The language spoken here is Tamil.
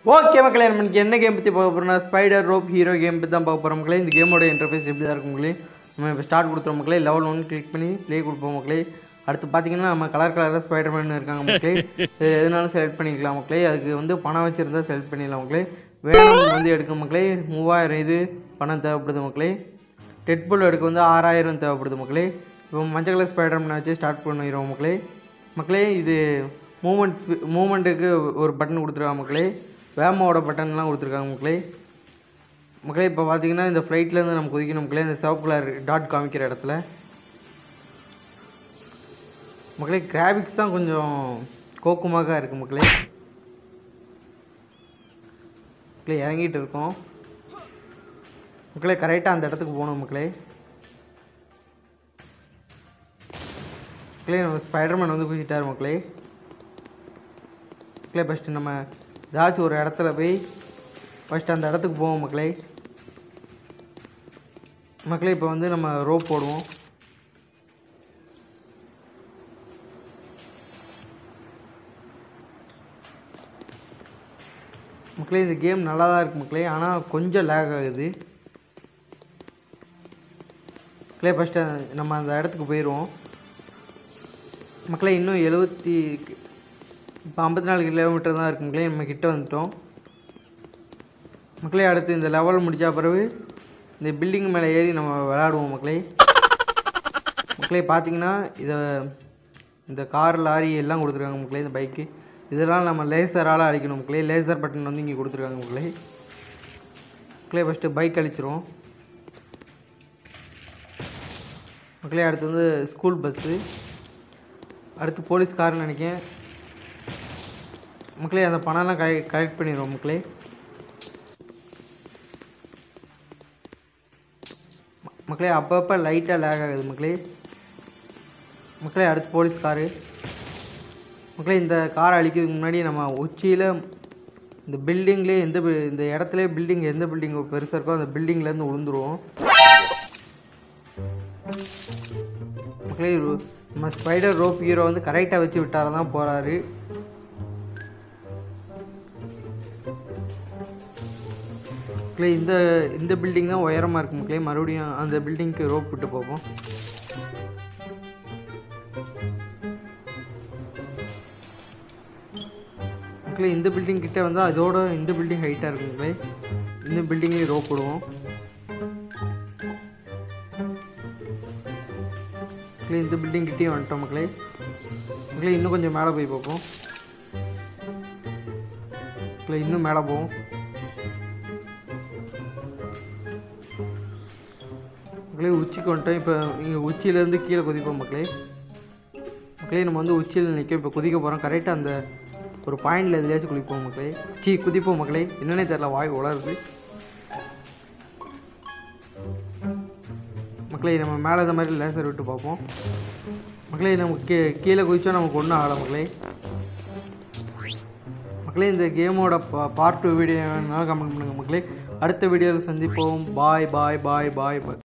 ஓகே மக்களே நமக்கு என்ன கேம் பற்றி பார்க்க போகிறோம்னா ஸ்பைடர் ரோப் ஹீரோ கேம் பற்றி தான் பார்க்க போகிறோம் மக்களே இந்த கேமோட இன்டர்ஃபேஸ் எப்படி தான் இருக்கும் மக்களே நம்ம இப்போ ஸ்டார்ட் கொடுத்துருவோம் மக்களே லெவல் ஒன் கிளிக் பண்ணி ப்ளே கொடுப்போம் மக்களே அடுத்து பார்த்தீங்கன்னா நம்ம கலர் கலராக ஸ்பைடர் மேன் இருக்காங்க மக்களே இது எதுனாலும் செலக்ட் பண்ணிக்கலாம் மக்களே அதுக்கு வந்து பணம் வச்சுருந்தா செலக்ட் பண்ணிடலாம் மக்களே வேணும் வந்து எடுக்க மக்களே மூவாயிரம் இது பணம் தேவைப்படுது மக்களே டெட்புல் எடுக்க வந்து ஆறாயிரம் தேவைப்படுது மக்களே இப்போ மஞ்சள் கலர் ஸ்பைடர் மேனை வச்சு ஸ்டார்ட் பண்ணிடுவோம் மக்களே மக்களே இது மூமெண்ட் மூமெண்ட்டுக்கு ஒரு பட்டன் கொடுத்துருக்காங்க மக்களே வேமோட பட்டன்லாம் கொடுத்துருக்காங்க மக்களே மக்களே இப்போ பார்த்தீங்கன்னா இந்த ஃப்ளைட்லேருந்து நம்ம குதிக்கணும் மக்களே இந்த சிவப்பு கலர் டாட் காமிக்கிற இடத்துல மக்களே கிராபிக்ஸ் தான் கொஞ்சம் கோக்குமாக இருக்குது மக்களே மக்களே இறங்கிட்டு இருக்கோம் மக்களே கரெக்டாக அந்த இடத்துக்கு போகணும் மக்களே மக்களே நம்ம ஸ்பைடர்மேன் வந்து குதிச்சிட்டார் மக்களே மக்களே ஃபஸ்ட்டு நம்ம ஏதாச்சும் ஒரு இடத்துல போய் ஃபஸ்ட்டு அந்த இடத்துக்கு போவோம் மக்களே மக்களே இப்போ வந்து நம்ம ரோப் போடுவோம் மக்களே இந்த கேம் நல்லா தான் இருக்குது மக்களே ஆனால் கொஞ்சம் லேக் ஆகுது மக்களே ஃபஸ்ட்டு நம்ம அந்த இடத்துக்கு போயிடுவோம் மக்களே இன்னும் எழுபத்தி இப்போ ஐம்பத்தி நாலு கிலோமீட்டர் தான் இருக்கு மக்களே நம்ம கிட்ட வந்துட்டோம் மக்களே அடுத்து இந்த லெவல் முடிச்ச பிறகு இந்த பில்டிங் மேலே ஏறி நம்ம விளையாடுவோம் மக்களே மக்களே பார்த்தீங்கன்னா இதை இந்த கார் லாரி எல்லாம் கொடுத்துருக்காங்க மக்களே இந்த பைக்கு இதெல்லாம் நம்ம லேசரால் அழிக்கணும் மக்களே லேசர் பட்டன் வந்து இங்கே கொடுத்துருக்காங்க மக்களே மக்களே ஃபஸ்ட்டு பைக் அழிச்சிரும் மக்களே அடுத்து வந்து ஸ்கூல் பஸ்ஸு அடுத்து போலீஸ் கார்னு நினைக்கிறேன் மக்களே அந்த பணம்லாம் கலெக்ட் கலெக்ட் பண்ணிடுவோம் மக்களே ம- மக்களே அப்பப்போ லைட்டாக லேக் ஆகுது மக்களே மக்களே அடுத்து போலீஸ் காரு மக்களே இந்த காரை அழிக்கிறதுக்கு முன்னாடி நம்ம உச்சியில் இந்த பில்டிங்லேயே எந்த bi- இந்த இடத்துல பில்டிங் எந்த பில்டிங் பெருசாக இருக்கோ அந்த பில்டிங்லேருந்து விழுந்துருவோம் மக்களே ரு- நம்ம ஸ்பைடர் ரோப் ஹீரோ வந்து கரெக்டாக வச்சு விட்டார தான் போகிறாரு மக்களே இந்த இந்த பில்டிங் தான் உயரமாக இருக்கு மக்களே மறுபடியும் அந்த பில்டிங்க்கு ரோப் விட்டு போவோம் மக்களே இந்த பில்டிங் கிட்ட வந்து அதோட இந்த பில்டிங் ஹைட்டாக இருக்கு மக்களே இந்த பில்டிங்லேயும் ரோப் விடுவோம் மக்களே இந்த பில்டிங் கிட்டேயும் வந்துட்டோம் மக்களே மக்களே இன்னும் கொஞ்சம் மேலே போய் பார்ப்போம் மக்களே இன்னும் மேலே போவோம் மக்களே உச்சிக்கு வந்துட்டோம் இப்போ இங்கே உச்சியிலேருந்து கீழே குதிப்போம் மக்களே மக்களே நம்ம வந்து உச்சியில் நிற்க இப்போ குதிக்க போகிறோம் கரெக்டாக அந்த ஒரு பாயிண்டில் எதுலையாச்சும் குளிப்போம் மக்களே சீ குதிப்போம் மக்களே என்னன்னே தெரில வாய் உளருது மக்களே நம்ம மேலே இந்த மாதிரி லேசர் விட்டு பார்ப்போம் மக்களே நமக்கு கீ கீழே குதிச்சா நமக்கு ஒன்றும் ஆகலை மக்களே மக்களே இந்த கேமோட பார்ட் டூ வீடியோ வேணாலும் கமெண்ட் பண்ணுங்கள் மக்களே அடுத்த வீடியோவில் சந்திப்போம் பாய் பாய் பாய் பாய் பாய்